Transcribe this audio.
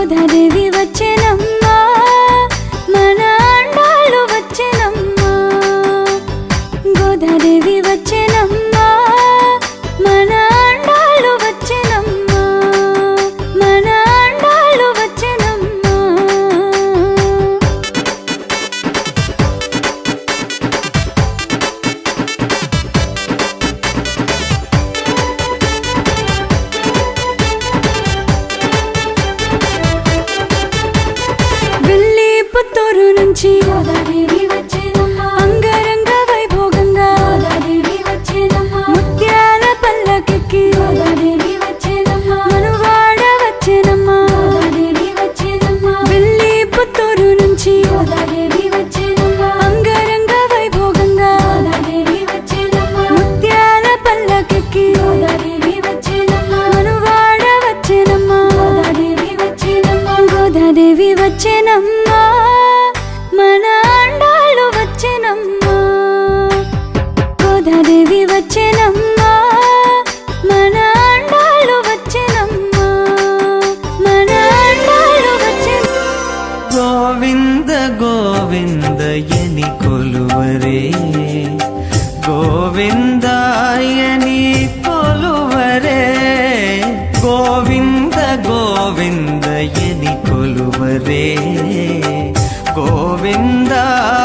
గోదాదేవి వచ్చెనమ్మా మన అండాలు వచ్చెనమ్మా గోదాదేవి వచ్చెనమ్మా మన అండాలు వచ్చెనమ్మా మన అండాలు వచ్చెనమ్మా వెళ్ళి పుత్తూరు నుంచి అంగరంగ వైభోగంగా ముత్యాల పల్లకెక్కి మనువాడ వచ్చేనమ్మా వెళ్ళి పుత్తూరు నుంచి అంగరంగ వైభోగంగా ముత్యాల పల్లకెక్కి మనువాడ వచ్చేనమ్మా గోదాదేవి వచ్చేనమ్మా మన అండాలు వచ్చేనమ్మా గోదాదేవి వచ్చేనమ్మా మన అండాలు వచ్చేనమ్మా మన అండాలు వచ్చేనమ్మా గోవింద గోవిందయని కొలువరే గోవిందాయని కొలువరే గోవింద గోవిందయని కొలువరే గోవిందాయని